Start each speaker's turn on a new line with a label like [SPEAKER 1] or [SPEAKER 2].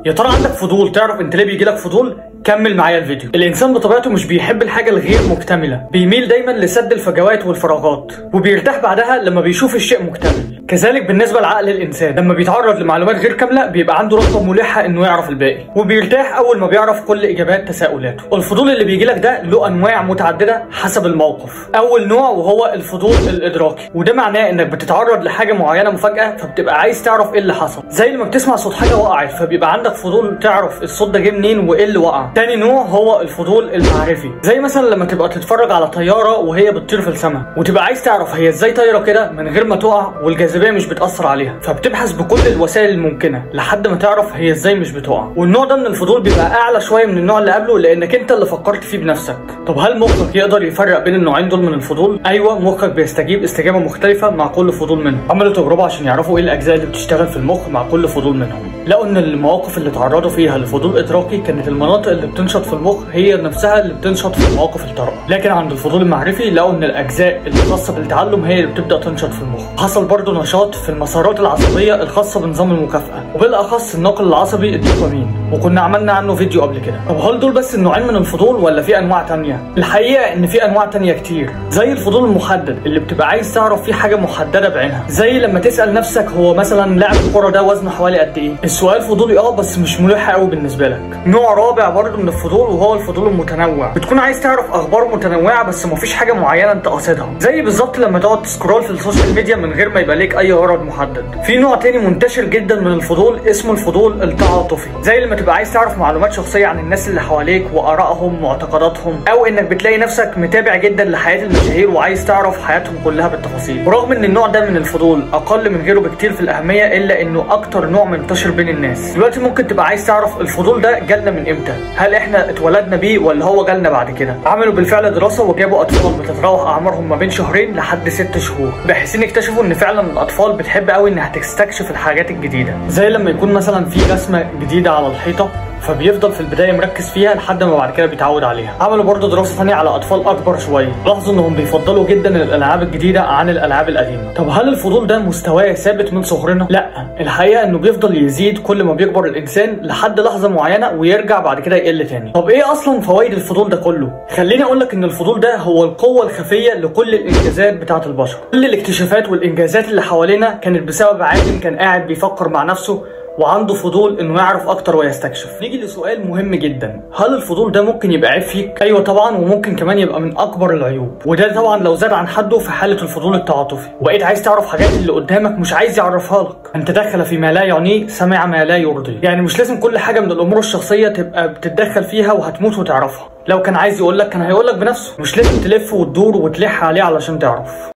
[SPEAKER 1] يا ترى عندك فضول تعرف انت ليه بيجيلك فضول كمل معايا الفيديو الانسان بطبيعته مش بيحب الحاجه الغير مكتمله بيميل دايما لسد الفجوات والفراغات وبيرتاح بعدها لما بيشوف الشيء مكتمل كذلك بالنسبه لعقل الانسان لما بيتعرض لمعلومات غير كامله بيبقى عنده رغبه ملحه انه يعرف الباقي وبيرتاح اول ما بيعرف كل اجابات تساؤلاته والفضول اللي بيجيلك ده له انواع متعدده حسب الموقف اول نوع وهو الفضول الادراكي وده معناه انك بتتعرض لحاجه معينه مفاجاه فبتبقى عايز تعرف ايه اللي حصل زي لما بتسمع صوت حاجه وقعت فبيبقى عندك فضول تعرف الصوت ده جه منين وايه اللي وقع تاني نوع هو الفضول المعرفي زي مثلا لما تبقى تتفرج على طياره وهي بتطير في السماء وتبقى عايز تعرف هي ازاي طايره كده من غير ما تقع والجاذبيه مش بتاثر عليها فبتبحث بكل الوسائل الممكنه لحد ما تعرف هي ازاي مش بتقع والنوع ده من الفضول بيبقى اعلى شويه من النوع اللي قبله لانك انت اللي فكرت فيه بنفسك طب هل مخك يقدر يفرق بين النوعين دول من الفضول ايوه مخك بيستجيب استجابه مختلفه مع كل فضول منهم عملوا تجربه عشان يعرفوا ايه الاجزاء اللي بتشتغل في المخ مع كل فضول منهم لقوا ان المواقف اللي تعرضوا فيها لفضول ادراكي كانت المناطق اللي بتنشط في المخ هي نفسها اللي بتنشط في مواقف الطارئه لكن عند الفضول المعرفي لقوا ان الاجزاء اللي خاصه بالتعلم هي اللي بتبدا تنشط في المخ حصل برضه نشاط في المسارات العصبيه الخاصه بنظام المكافاه وبالاخص الناقل العصبي الدوبامين وكنا عملنا عنه فيديو قبل كده طب هل دول بس النوعين من الفضول ولا في انواع تانية الحقيقه ان في انواع تانية كتير زي الفضول المحدد اللي بتبقى عايز تعرف فيه حاجه محدده بعينها زي لما تسال نفسك هو مثلا لاعب الكوره ده وزنه حوالي قد ايه السؤال فضولي اه بس مش ملح قوي بالنسبه لك نوع رابع برضه من الفضول وهو الفضول المتنوع بتكون عايز تعرف اخبار متنوعه بس مفيش حاجه معينه انت قاصدها زي بالظبط لما تقعد تسكرول في السوشيال ميديا من غير ما يبقى ليك اي غرض محدد في نوع تاني منتشر جدا من الفضول اسمه الفضول التعاطفي زي لما تبقى عايز تعرف معلومات شخصيه عن الناس اللي حواليك وارائهم معتقداتهم او انك بتلاقي نفسك متابع جدا لحياه المشاهير وعايز تعرف حياتهم كلها بالتفاصيل ورغم ان النوع ده من الفضول اقل من غيره بكتير في الاهميه الا انه اكتر نوع منتشر بين الناس دلوقتي ممكن تبقى عايز تعرف الفضول ده جالنا من امتى هل احنا اتولدنا بيه ولا هو جالنا بعد كده عملوا بالفعل دراسه وجابوا اطفال بتتراوح اعمارهم ما بين شهرين لحد ست شهور باحثين اكتشفوا ان فعلا الاطفال بتحب قوي انها تستكشف الحاجات الجديده زي لما يكون مثلا في رسمه جديده على الحيطه فبيفضل في البدايه مركز فيها لحد ما بعد كده بيتعود عليها عملوا برضه دراسه ثانيه على اطفال اكبر شويه لاحظوا انهم بيفضلوا جدا الالعاب الجديده عن الالعاب القديمه طب هل الفضول ده مستواه ثابت من صغرنا لا الحقيقه انه بيفضل يزيد كل ما بيكبر الانسان لحد لحظه معينه ويرجع بعد كده يقل تاني طب ايه اصلا فوائد الفضول ده كله خليني اقول لك ان الفضول ده هو القوه الخفيه لكل الانجازات بتاعه البشر كل الاكتشافات والانجازات اللي حوالينا كانت بسبب عالم كان قاعد بيفكر مع نفسه وعنده فضول انه يعرف اكتر ويستكشف نيجي لسؤال مهم جدا هل الفضول ده ممكن يبقى عيب فيك ايوه طبعا وممكن كمان يبقى من اكبر العيوب وده طبعا لو زاد عن حده في حاله الفضول التعاطفي وبقيت عايز تعرف حاجات اللي قدامك مش عايز يعرفها لك انت دخل في ما لا يعنيه سمع ما لا يرضي يعني مش لازم كل حاجه من الامور الشخصيه تبقى بتتدخل فيها وهتموت وتعرفها لو كان عايز يقول لك كان هيقول لك بنفسه مش لازم تلف وتدور وتلح عليه علشان تعرف